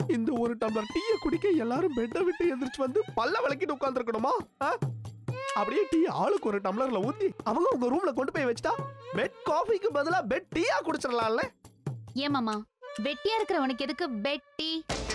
இந்த ஒரு டம்ளர் டீயை குடிக்க எல்லாரும் பெட்டை விட்டு எந்திரிச்சு வந்து பல்ல விளக்கிட்டு உட்காந்துருக்கணுமா அப்படியே டீ ஆளுக்கு ஒரு டம்ளர்ல ஊத்தி அவங்க உங்க ரூம்ல கொண்டு போய் வச்சுட்டா பெட் காஃபிக்கு பதிலா பெட் டீயா குடிச்சிடலாம்ல ஏன் மாமா வெட்டியா இருக்கிறவனுக்கு எதுக்கு பெட்டி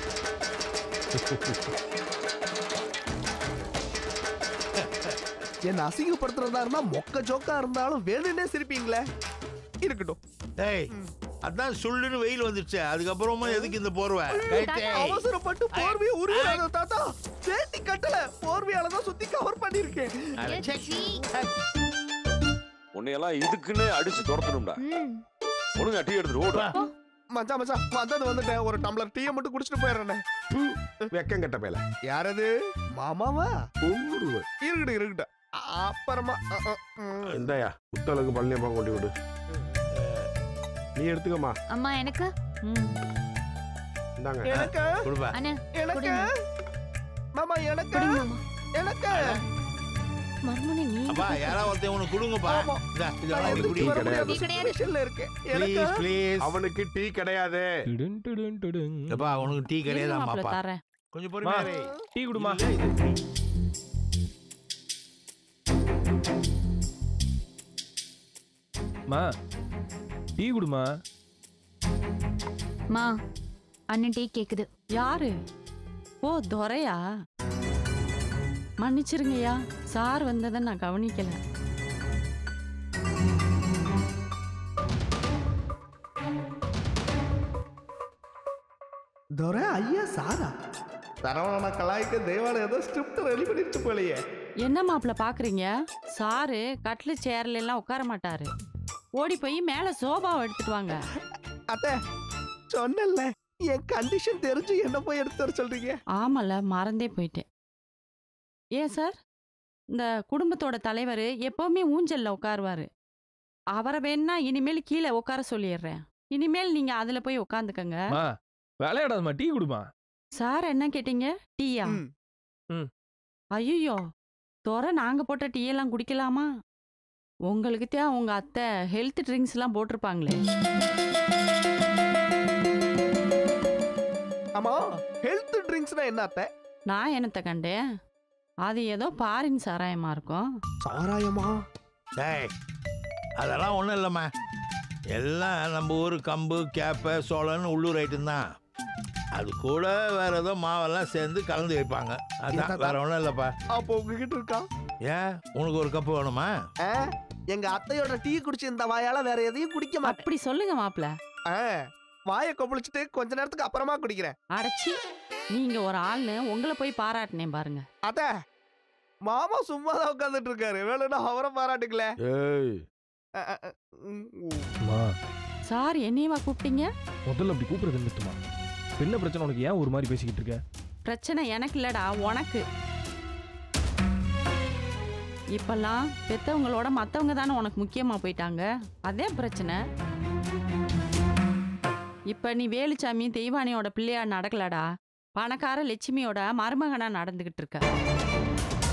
என்ன அசிங்கப்படுத்துறதா இருந்தா மொக்க ஜோக்கா இருந்தாலும் வேணும்னே சிரிப்பீங்களே இருக்கட்டும் டேய் அதான் சுள்ளுன்னு வெயில் வந்துருச்சு அதுக்கப்புறமா எதுக்கு இந்த போர்வை கைட்டே. அவசரப்பட்டு போர்வையை உருவாத தாத்தா சேட்டி கட்டல போர்வையால தான் சுத்தி கவர் பண்ணிருக்கேன் அட, ச்சே. சீ. உன்னையெல்லாம் இதுக்குன்னு அடிச்சு துரத்தணும்டா ம். ஒழுங்கா டீ எடுத்துட்டு ஓடுறா மச்சான் மச்சான் வந்தது வந்துட்டேன் ஒரு டம்ளர் டீயை மட்டும் குடிச்சிட்டு போயிடுறேன் வெக்கம் கட்ட பேல யாரது மாமாவா உங்குருவ இருக்கட்டும் இருக்கட்டும் அப்புறமா அ, அ, ம். இந்தாயா முத்தளவுக்கு பழனியப்பா கொண்டு விடு நீ எடுத்துக்கம்மா அம்மா எனக்கு ம். இந்தாங்க எனக்கு கொடுப்பா அண்ணா எனக்கு கொடுங்க. மாமா எனக்கு கொடுங்க மாமா எனக்கு மர்மனே நீ அப்பா யாராவது ஒருத்தன் உனக்கு கொடுங்கப்பா ஆமா. இந்தா, நான் இதெல்லாம் வந்து குடி எந்திரிச்சு வர கிடையாது. முடியாத கிடையாது. situationல இருக்கேன் ப்ளீஸ் எனக்கு ப்ளீஸ் அவனுக்கு டீ கிடையாது டிடுன் டிடுன் டிடுன். எப்பா உனக்கு டீ இருங்க கிடையாதாம்மா மாப்பிள, அப்பா தரேன் கொஞ்சம் பொறுமையா மா. இரு. டீ குடுமா இல்ல, இது மா டீ குடுமா மா அண்ணன் டீ கேக்குது யாரு ஓ துரையா மன்னிச்சிருங்கய்யா சார் வந்ததை நான் கவனிக்கல துரை ஐயா சாரா சரவணன கலாய்க்க தேவாலயம் ஏதோ ஸ்கிரிப்ட் ரெடி பண்ணிருச்சு போலயே என்ன மாப்பிள பாக்குறீங்க சாரு கட்லு சேர்ல எல்லாம் உட்கார மாட்டாரு ஓடி போய் மேல சோபாவை எடுத்துட்டு வாங்க அத்தை சொன்னேன்ல என் கண்டிஷன் தெரிஞ்சு என்ன போய் எடுத்து வர சொல்றீங்க ஆமால மறந்தே போயிட்டேன் ஏன் சார் இந்த குடும்பத்தோட தலைவர் எப்பவுமே ஊஞ்சல்ல உட்காருவாரு அவரை வேணா இனிமேல் கீழே உட்கார சொல்லிடுறேன் இனிமேல் நீங்க அதுல போய் உட்காந்துக்கங்க மா விளையாடாதம்மா டீ குடுமா சார் என்ன கேட்டீங்க டீயா ம். ம். ஐயோ துறை நாங்க போட்ட டீ எல்லாம் குடிக்கலாமா உங்களுக்கு தான் உங்க அத்தை ஹெல்த் ட்ரிங்க்ஸ் எல்லாம் போட்டிருப்பாங்களே ஆமா ஹெல்த் ட்ரிங்க்ஸ்னா என்ன அத்தை நான் என்னத்த கண்டேன் அது ஏதோ பாரின் சாராயமா இருக்கும் சாராயமா டேய் அதெல்லாம் ஒன்றும் இல்லைம்மா எல்லாம் நம்ம ஊர் கம்பு கேப்பை சோளன்னு உள்ளூர் ஐட்டம் தான் அது கூட வேற ஏதோ மாவெல்லாம் சேர்ந்து கலந்து வைப்பாங்க அதான் வேற ஒன்றும் இல்லைப்பா அப்போ உங்ககிட்ட இருக்கா ஏன் உனக்கு ஒரு கப்பு வேணுமா ஆ, எங்க அத்தையோட டீ குடிச்சு இந்த வாயால வேற எதையும் குடிக்க மாட்டேன் அப்படி சொல்லுங்க மாப்ள ஆ, வாயை கொப்பளிச்சுட்டு கொஞ்ச நேரத்துக்கு அப்புறமா குடிக்கிறேன் அடைச்சி நீங்க ஒரு ஆள்னு உங்களை போய் பாராட்டினேன் பாருங்க அத்த மாமா சும்மா தான் உட்காந்துட்டு இருக்காரு வேணும்னா அவரை பாராட்டுக்கல ஏய் அ, அ, அ, ம், ம். மா சார் என்னையவா கூப்பிட்டீங்க முதல்ல அப்படி கூப்பிடுறது நிறுத்துமா என்ன பிரச்சனை உனக்கு ஏன் ஒரு மாதிரி பேசிக்கிட்டு இருக்க பிரச்சனை எனக்கு இல்லடா உனக்கு இப்பெல்லாம் பெத்தவங்களோட மத்தவங்க தானே உனக்கு முக்கியமா போயிட்டாங்க அதே பிரச்சனை இப்ப நீ வேலுச்சாமி தெய்வானியோட பிள்ளையா நடக்கலடா பணக்கார லட்சுமியோட மருமகனா நடந்துகிட்டு இருக்க